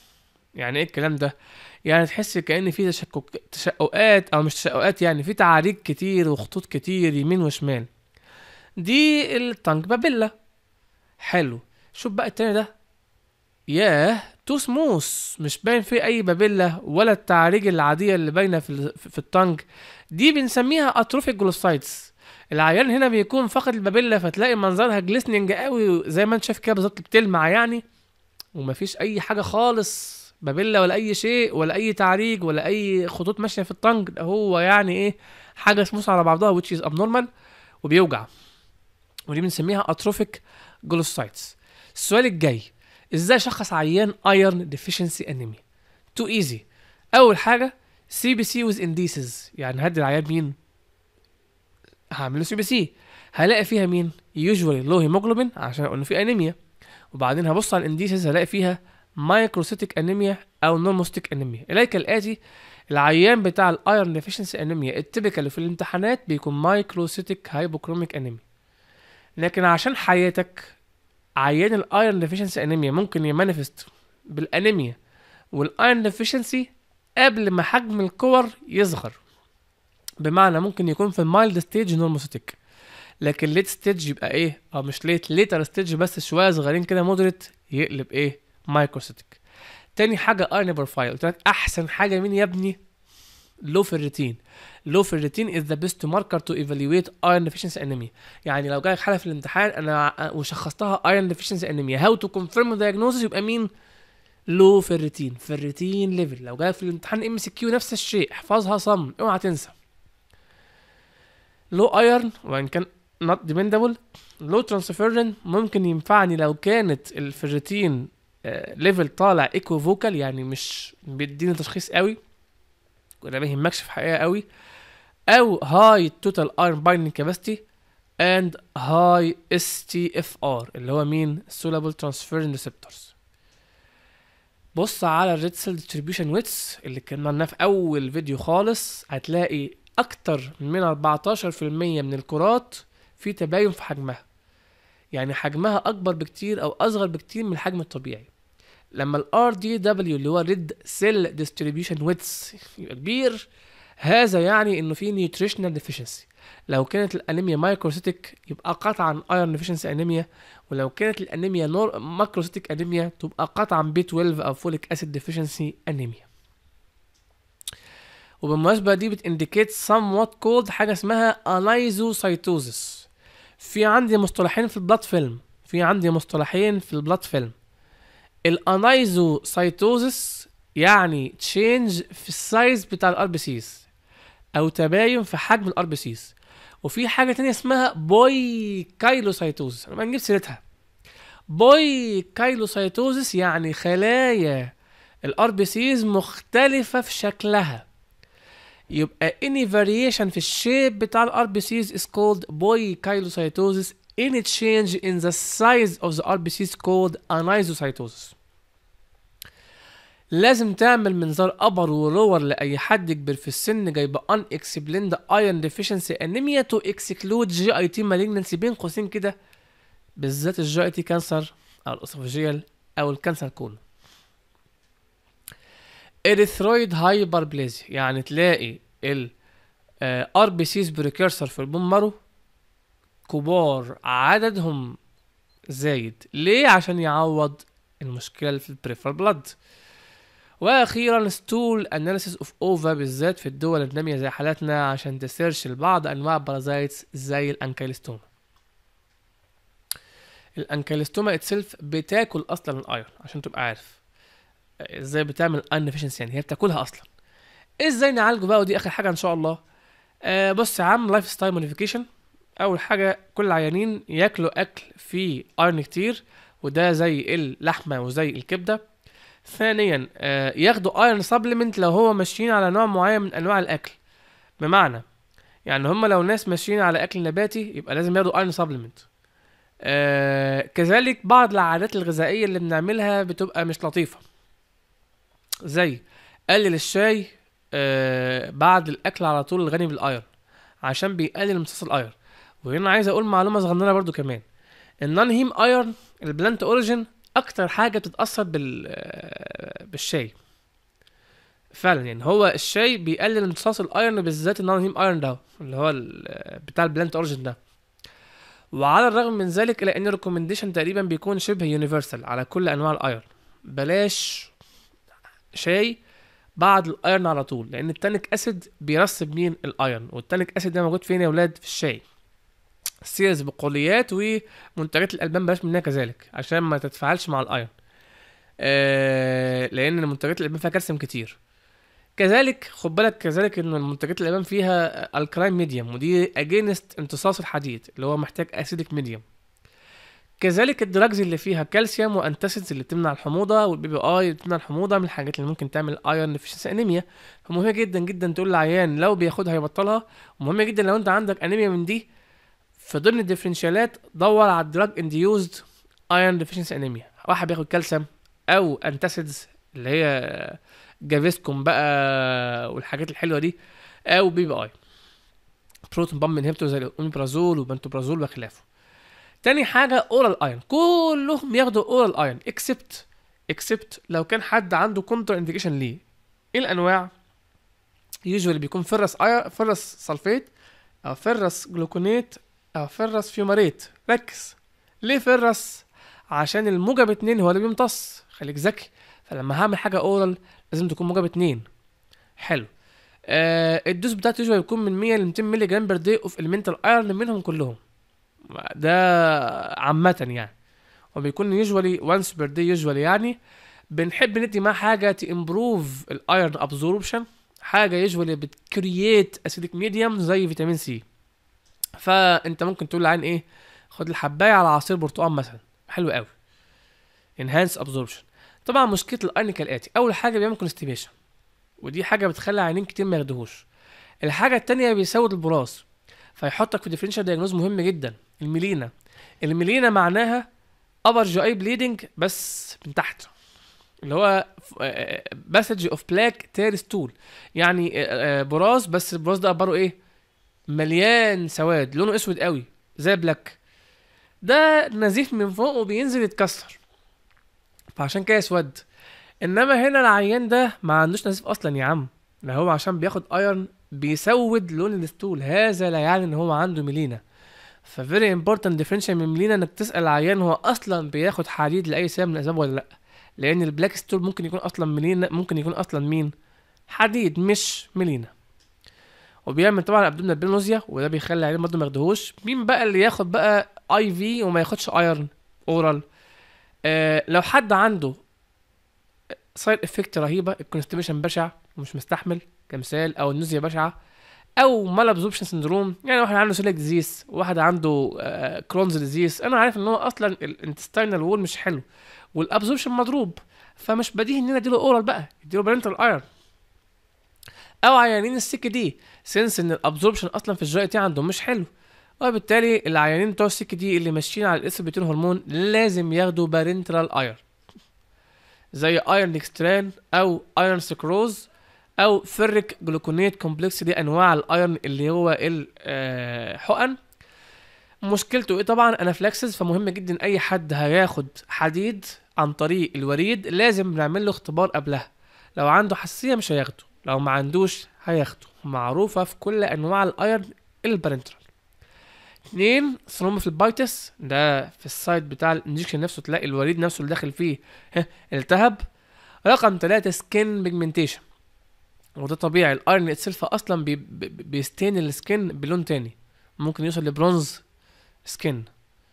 يعني ايه الكلام ده يعني تحس كأن في تشكك تشققات او مش تشققات يعني في تعاريج كتير وخطوط كتير يمين وشمال دي التانك بابيلا حلو شوف بقى التاني ده ياه تو سموث مش باين فيه اي بابيلا ولا التعاريج العاديه اللي باينه في ال- في التانج دي بنسميها اتروفيك جلوسايتس العيان هنا بيكون فقد البابيلا فتلاقي منظرها جليسننج قوي زي ما انت شايف كده بالظبط بتلمع يعني ومفيش اي حاجه خالص بابيلا ولا اي شيء ولا اي تعريج ولا اي خطوط ماشيه في التانج ده هو يعني ايه حاجه سموث على بعضها which is abnormal وبيوجع ودي بنسميها اتروفيك جلوسايتس السؤال الجاي ازاي اشخص عيان ايرن ديفيشنسي انيميا تو ايزي اول حاجه سي بي سي ويز انديسز يعني هدي العيان مين هعمله سي بي سي هلاقي فيها مين يوجوالي لو هيموجلوبين عشان قلنا في انيميا وبعدين هبص على الانديسز هلاقي فيها مايكروسيتيك انيميا او نورموستيك انيميا اليك كالاتي العيان بتاع الايرن ديفيشنسي انيميا التيبيكال في الامتحانات بيكون مايكروسيتيك هايبوكروميك انيميا لكن عشان حياتك عيان الايرن ديفيشنسي انيميا ممكن يمانيفست بالانيميا والايرن ديفيشنسي قبل ما حجم الكور يصغر بمعنى ممكن يكون في المايلد ستيج نورموسيتيك لكن ليت ستيج يبقى ايه اه مش ليت ليتر ستيج بس شويه صغيرين كده مودريت يقلب ايه مايكروسيتيك تاني حاجه ايرن بروفايل قلت لك احسن حاجه مين يا ابني لو فيرتين لو فيرتين از ذا بيست ماركر تو ايفالويت ايرن ديفيشنسي انيميا يعني لو جالك حاله في الامتحان انا وشخصتها ايرن ديفيشنسي انيميا هاو تو كونفيرم دايجنوزس يبقى مين لو فيرتين فيرتين ليفل لو جالك في الامتحان ام سي كيو نفس الشيء احفظها صم اوعى تنسى لو ايرن وان كان not dependable لو ترانسفيرن ممكن ينفعني لو كانت الفيرتين ليفل طالع ايكوفوكال يعني مش بيديني تشخيص قوي ولا ما يهمكش في حقيقه قوي او هاي توتال ايرون بايندنج كاباسيتي اند هاي اس تي اف ار اللي هو مين سولابل ترانسفيرن ريسبتورز بص على الريد سيل ديستريبيوشن ويتس اللي اتكلمنا عنها في اول فيديو خالص هتلاقي اكتر من 14% من الكرات في تباين في حجمها يعني حجمها اكبر بكتير او اصغر بكتير من الحجم الطبيعي لما الار دي دبليو اللي هو ريد سيل ديستريبيوشن ويتس يبقى كبير هذا يعني انه في نيوتريشنال ديفيشنسي لو كانت الانيميا مايكروسيتك يبقى قطعا ايرون ديفيشنسي انيميا ولو كانت الانيميا نور ماكروسيتك انيميا تبقى قطعا بي 12 او فوليك اسيد ديفيشنسي انيميا وبالمناسبة دي بتindicate somewhat called حاجة اسمها انايزوسايتوزس في عندي مصطلحين في البلاد فيلم في عندي مصطلحين في البلاد فيلم الانايزوسايتوزس يعني تشينج في السايز بتاع الار بي سيز او تباين في حجم الار بي سيز وفي حاجه تانية اسمها بوي كايلوسايتوزس انا ما نجيب سيرتها بوي كايلوسايتوزس يعني خلايا الار بي سيز مختلفه في شكلها يبقى any variation في الشيب بتاع الار بي سيز is called boykylocytosis any change in the size of the RBCs called anisocytosis لازم تعمل منظار ابر ولور لاي حد كبير في السن جايب unexplained iron deficiency anemia to exclude GIT malignancy بين قوسين كده بالذات الجي اي تي كانسر او الاسوفاجيال او الكانسر كون اريثرويد هايبربليزيا يعني تلاقي ال ار بي سيز بريكيرسر في البون مارو كبار عددهم زايد ليه عشان يعوض المشكله اللي في البريفر بلاد واخيرا ستول اناليسيس اوف اوفا بالذات في الدول الناميه زي حالاتنا عشان تسيرش لبعض انواع بارازايتس زي الانكيلستوما الانكيلستوما اتسلف بتاكل اصلا الايرون عشان تبقى عارف ازاي بتعمل انفيشنسي يعني هي بتاكلها اصلا ازاي نعالجه بقى ودي اخر حاجه ان شاء الله آه بص يا عم لايف ستايل موديفيكيشن اول حاجه كل العيانين ياكلوا اكل فيه ايرون كتير وده زي اللحمه وزي الكبده ثانيا آه ياخدوا ايرون سبلمنت لو هو ماشيين على نوع معين من انواع الاكل بمعنى يعني هم لو ناس ماشيين على اكل نباتي يبقى لازم ياخدوا ايرون سبلمنت آه كذلك بعض العادات الغذائيه اللي بنعملها بتبقى مش لطيفه زي قلل الشاي آه بعد الاكل على طول الغني بالايرون عشان بيقلل امتصاص الايرون وهنا عايز اقول معلومه صغننه برضو كمان النون هيم ايرون البلانت اوريجين اكتر حاجه بتتاثر بال آه، بالشاي فعلا يعني هو الشاي بيقلل امتصاص الايرن بالذات النون هيم ايرن ده اللي هو ال- بتاع البلانت اوريجين ده وعلى الرغم من ذلك الا ان الريكومنديشن تقريبا بيكون شبه يونيفرسال على كل انواع الايرن بلاش شاي بعد الايرن على طول لان التانيك اسيد بيرسب مين الايرن والتانيك اسيد ده موجود فين يا ولاد في الشاي سيرز بقوليات ومنتجات الالبان بلاش منها كذلك عشان ما تتفاعلش مع الايرن آه لان منتجات الالبان فيها كالسيوم كتير كذلك خد بالك كذلك ان المنتجات الالبان فيها الكلاين ميديوم ودي اجينست امتصاص الحديد اللي هو محتاج اسيدك ميديوم كذلك الدراجز اللي فيها كالسيوم وانتاسيدز اللي بتمنع الحموضه والبي بي اي اللي بتمنع الحموضه من الحاجات اللي ممكن تعمل ايرون ديفيشنسي انيميا فمهم جدا جدا تقول للعيان لو بياخدها يبطلها ومهم جدا لو انت عندك انيميا من دي في ضمن الديفرنشيالات دور على الدراج انديوزد ايرون ديفيشنسي انيميا واحد بياخد كالسيوم او انتاسيدز اللي هي جافيسكوم بقى والحاجات الحلوه دي او بي بي اي بروتون بامب انهبيتور زي الاوميبرازول وبنتوبرازول وخلافه تاني حاجه اورال ايرون كلهم ياخدوا اورال ايرون اكسبت اكسبت لو كان حد عنده كونتر انديكيشن ليه ايه الانواع يوجوالي بيكون فرس اير فرس سلفيت او فرس جلوكونيت او فرس فيوماريت ركز ليه فرس عشان الموجب اتنين هو اللي بيمتص خليك ذكي فلما هعمل حاجه اورال لازم تكون موجب اتنين حلو آه الدوز بتاعته يوجوالي بيكون من 100 ل 200 مللي جرام بير داي اوف المنتال ايرون منهم كلهم ده عامة يعني وبيكون يوجوالي وانس بير داي يوجوالي يعني بنحب ندي معاه حاجة تمبروف الايرون ابزوربشن حاجة يوجوالي بتكرييت اسيدك ميديوم زي فيتامين سي فانت ممكن تقول للعين ايه خد الحباية على عصير برتقال مثلا حلو قوي انهانس ابزوربشن طبعا مشكلة الايرون كالاتي اول حاجة بيعمل كونستيبيشن ودي حاجة بتخلي عينين كتير ما ياخدوهوش الحاجة التانية بيسود البراز فيحطك في ديفرنشال دايجنوز مهم جدا الميلينا الميلينا معناها ابر جي اي بليدنج بس من تحت اللي هو باسج اوف بلاك تير ستول يعني آه، آه، براز بس البراز ده اخباره ايه مليان سواد لونه اسود قوي زي بلاك ده نزيف من فوق وبينزل يتكسر فعشان كده اسود انما هنا العيان ده ما عندوش نزيف اصلا يا عم ده هو عشان بياخد ايرون بيسود لون الستول هذا لا يعني ان هو عنده ميلينا ففيري امبورتنت ديفرنشال من ميلينا انك تسال العيان هو اصلا بياخد حديد لاي سبب من الاسباب ولا لا لان البلاك ستول ممكن يكون اصلا ميلينا ممكن يكون اصلا مين حديد مش ميلينا وبيعمل طبعا ابدومينال بينوزيا وده بيخلي العيان برضه ما ياخدهوش مين بقى اللي ياخد بقى اي في وما ياخدش ايرون اورال آه لو حد عنده سايد افكت رهيبه الكونستيبيشن بشع ومش مستحمل كمثال او النوزيا بشعه او مال ابزوربشن سندروم يعني واحد عنده سيليك ديزيز واحد عنده آه كرونز ديزيز انا عارف ان هو اصلا الانتستينال وول مش حلو والابزوربشن مضروب فمش بديهي ان انا اديله اورال بقى اديله بارنتال ايرون او عيانين السكه دي سنس ان الابزوربشن اصلا في الجي تي عندهم مش حلو وبالتالي العيانين بتوع السكه دي اللي ماشيين على الاس بيتين هرمون لازم ياخدوا بارنترال ايرون زي ايرون ديكستران او ايرون سكروز او فيريك جلوكونيت كومبلكس دي انواع الايرون اللي هو الحقن مشكلته ايه طبعا انافلاكسس فمهم جدا اي حد هياخد حديد عن طريق الوريد لازم نعمل له اختبار قبلها لو عنده حساسيه مش هياخده لو ما عندوش هياخده معروفه في كل انواع الايرون البارنترال اتنين ثرومبوفليبايتس ده في السايت بتاع الانجكشن نفسه تلاقي الوريد نفسه اللي داخل فيه ها التهب رقم ثلاثة سكين بيجمنتيشن وده طبيعي الايرون اتسلف اصلا بي بي بيستين السكين بلون تاني ممكن يوصل لبرونز سكين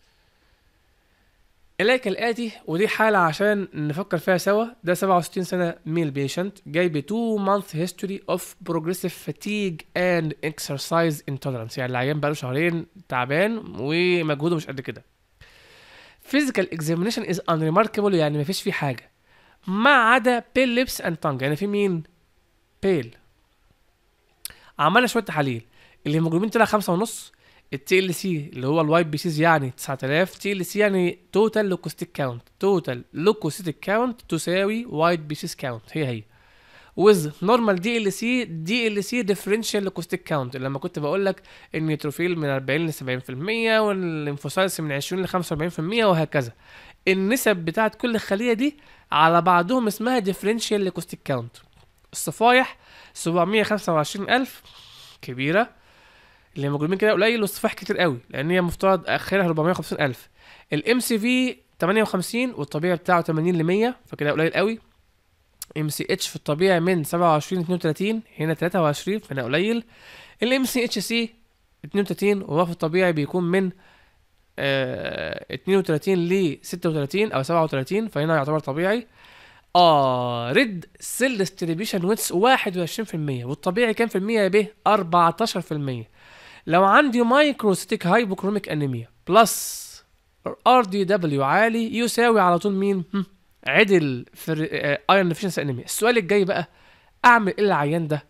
إليك الآتي ودي حالة عشان نفكر فيها سوا ده 67 سنة ميل بيشنت جاي ب 2 month history of progressive fatigue and exercise intolerance يعني العيان بقاله شهرين تعبان ومجهوده مش قد كده physical examination is unremarkable يعني مفيش فيه حاجة ما عدا pale lips and tongue يعني في مين؟ pale عملنا شوية تحاليل الهيموجلوبين طلع خمسة ونص التي ال سي اللي هو الوايت بيسيز يعني 9000 تي ال سي يعني توتال لوكوستيك كاونت توتال لوكوستيك كاونت تساوي وايت بيسيز كاونت هي هي with normal دي ال سي دي ال سي differential acoustic count لما كنت بقول لك النيوتروفيل من 40 ل 70% والليمفوسايتس من 20 ل 45% وهكذا النسب بتاعت كل خليه دي على بعضهم اسمها differential acoustic count الصفايح 725000 كبيره الهيموجلوبين كده قليل والصفائح كتير قوي لان هي مفترض اخرها 450000 الام سي في 58 والطبيعي بتاعه 80 ل 100 فكده قليل قوي ام سي اتش في الطبيعي من 27 ل 32 هنا 23 فهنا قليل الام سي اتش سي 32 وهو في الطبيعي بيكون من آه 32 ل 36 او 37 فهنا يعتبر طبيعي اه ريد سيل ديستريبيوشن ويتس 21% والطبيعي كام في المية يا بيه 14% لو عندي مايكروستيك هايبوكروميك انيميا بلس ار دي دبليو عالي يساوي على طول مين هم، عدل في ايرون ديفيشنسي انيميا السؤال الجاي بقى اعمل ايه العيان ده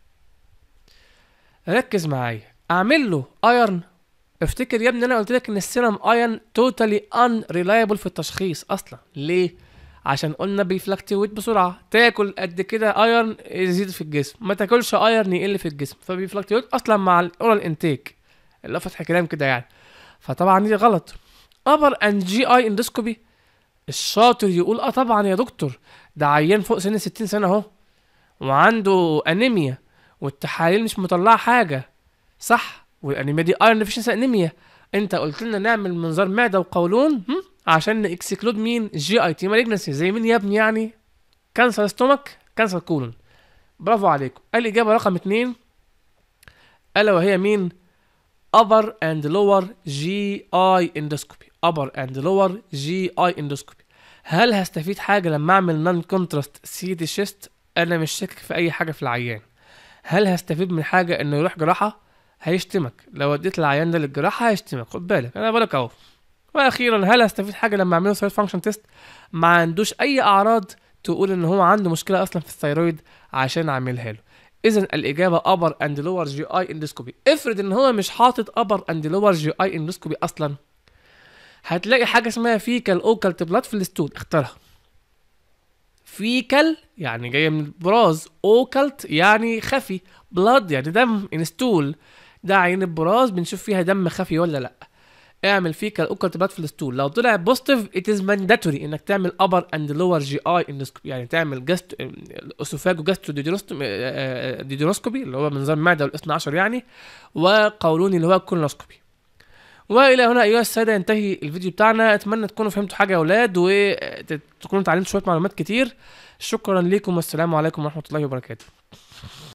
ركز معايا اعمل له ايرن افتكر يا ابني انا قلت لك ان السيرم ايرن توتالي ان ريلايبل في التشخيص اصلا ليه عشان قلنا بيفلكتويت بسرعه تاكل قد كده ايرن يزيد في الجسم ما تاكلش ايرن يقل في الجسم فبيفلكتويت اصلا مع الاورال انتيك اللي هو فتح كلام كده يعني فطبعا دي غلط ابر اند جي اي اندسكوبي الشاطر يقول اه طبعا يا دكتور ده عيان فوق سن 60 سنه اهو وعنده انيميا والتحاليل مش مطلعه حاجه صح والانيميا دي ايرون ديفيشنسي انيميا انت قلت لنا نعمل منظار معده وقولون هم؟ عشان نكسكلود مين جي اي تي مالجنسي زي مين يا ابني يعني كانسر ستومك كانسر كولون برافو عليكم الاجابه رقم اتنين الا وهي مين upper and lower GI endoscopy upper and lower GI endoscopy هل هستفيد حاجة لما أعمل نون كونتراست سي دي شيست أنا مش شاكك في أي حاجة في العيان هل هستفيد من حاجة إنه يروح جراحة هيشتمك لو وديت العيان ده للجراحة هيشتمك خد بالك أنا بقولك أهو وأخيرا هل هستفيد حاجة لما أعمله ثايرويد فانكشن تيست ما عندوش أي أعراض تقول إن هو عنده مشكلة أصلا في الثيرويد عشان أعملها له اذا الاجابه upper and lower GI endoscopy افرض ان هو مش حاطط upper and lower GI endoscopy اصلا هتلاقي حاجه اسمها فيكال اوكالت بلاد في الستول اختارها فيكال يعني جايه من البراز اوكالت يعني خفي بلاد يعني دم انستول ده عين البراز بنشوف فيها دم خفي ولا لا اعمل فيكال اوكالت بلاد في الستول لو طلع بوزيتيف ات از مانداتوري انك تعمل ابر اند لور جي اي اندوسكوبي يعني تعمل جاست اسوفاجو جاستو ديدروسكوبي اللي هو منظار المعده والاثنى عشر يعني وقولوني اللي هو الكولونوسكوبي والى هنا ايها الساده ينتهي الفيديو بتاعنا اتمنى تكونوا فهمتوا حاجه يا اولاد وتكونوا اتعلمتوا شويه معلومات كتير شكرا لكم والسلام عليكم ورحمه الله وبركاته